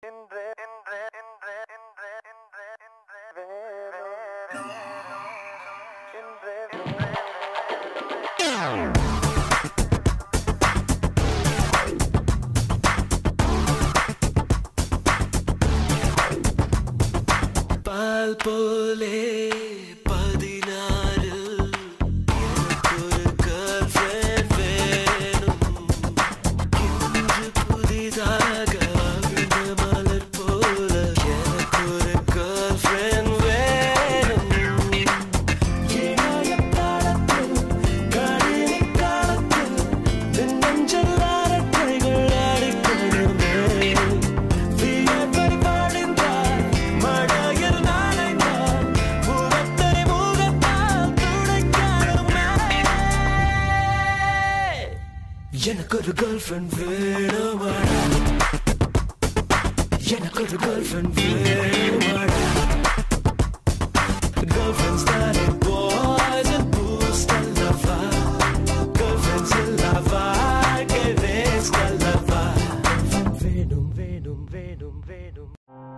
இன்று இன்று இன்று இன்று இன்று இன்று வேணும் இன்று பால் போலே பதினாறு எனக்கொரு girlfriend வேணும். இன்று புதிதாக விழுந்த மலர் போல எனக்கொரு girlfriend வேணும். இளைய காலத்தில், கடினக் காலத்தில், என் நெஞ்சில் அரட்டைகள் ஆடிக்கொண்டிருந்தேன். வியர்வை வழிந்தால், மழையில் நனைந்தால், முகத்தை முகத்தால் துடைக்கணுமே. எனக்கு ஒரு கேர்ள் ஃப்ரெண்ட் வேணுமாடா எனக்கு ஒரு கேர்ள் ஃப்ரெண்ட் வேணுமாடா Girlfriends that are boys and boost and lava Girlfriends in lava que ves que lava Venom, venom, venom, venom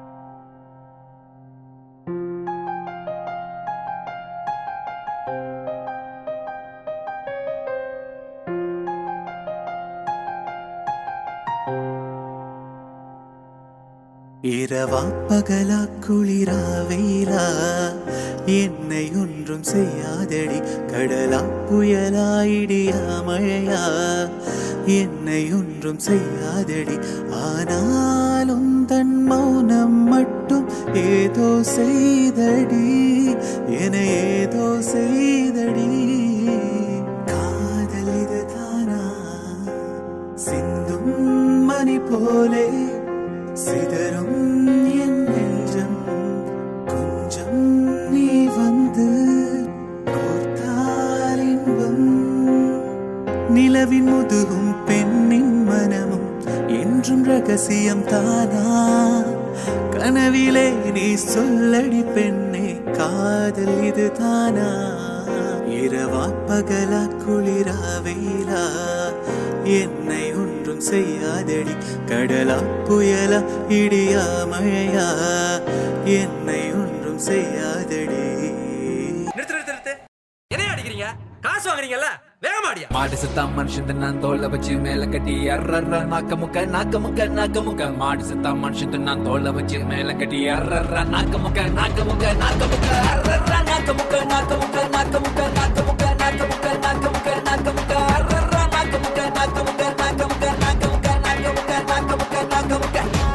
இரவா பகலா குளிரா வெயிலா என்னை ஒன்றும் செய்யாதடி கடலா புயலா இடியா மழையா என்னை ஒன்றும் செய்யாதடி ஆனாலும் தன் மௌனம் மட்டும் ஏதோ செய்தடி என ஏதோ செய்தடி காதல் இதுதானா சிந்தும் மணி போலே சிதறும் என் நெஞ்சம் கொஞ்சம் நீ வந்து கோர்த்தால் இன்பம் நிலவின் முதுகும் பெண்ணின் மனமும் என்றும் ரகசியம் தானா கனவிலே நீ சொல்லடி பெண்ணே காதல் இது தானா இரவா பகலா குளிரா வெயிலா என்னை ஒன்றும் செய்யாதடி கடலா புயலா இடியா மழையா என்னை ஒன்றும் செய்யாதடி நிறுத்து நிறுத்து நிறுத்து என்னைய அடிக்கிறீங்க காசு வாங்குறீங்கல்ல வேகமாடியா மாடு செத்தா மனுஷன் நான் தோலை வச்சு மேல கட்டி அர்றர்ற நாக்க முக்க நாக்க முக்க நாக்க முக்க மாடு செத்தா மனுஷன் நான் தோலை வச்சு மேல கட்டி அர்றர்ற நாக்க முக்க நாக்க முக்க நாக்க முக்க அர்றர்ற நாக்க முக்க நாக்க முக்க நாக்க முக்க நாக்க முக்க நாக்க முக்க நாக்க முக்க நாக்க முக்க அர்றர்ற நாக்க முக்க நாக்க முக்க நாக்க முக்க நாக்க முக்க நாக்க முக்க நாக்க முக்க நாக்க முக்க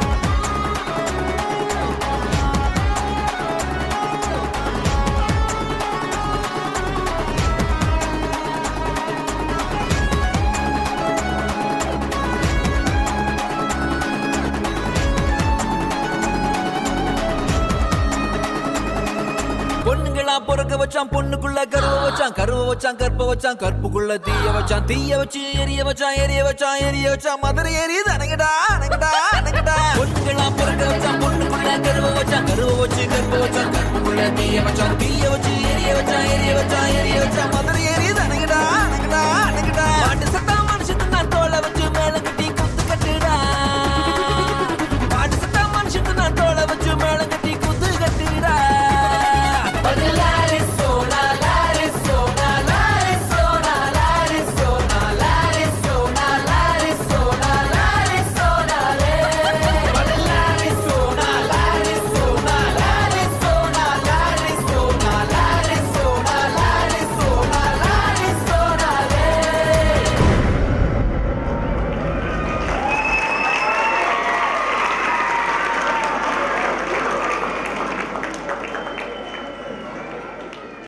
பொண்ணுங்களா பொறுக்க வச்சான் பொண்ணுக்குள்ள கருவ வச்சான் கருவ வச்சான் கற்ப வச்சான் கற்புக்குள்ள தீய வச்சான் தீய வச்சு எரிய வச்சான் எரிய வச்சான் எரிய வச்சான் மதுரை எரியுது அணங்கடா அணங்கடா அணங்கடா பொண்ணுங்களா பொறுக்க வச்சான் பொண்ணுக்குள்ள கருவ வச்சான் கருவ வச்சு கற்ப வச்சான் கற்புக்குள்ள தீய வச்சான் தீய வச்சு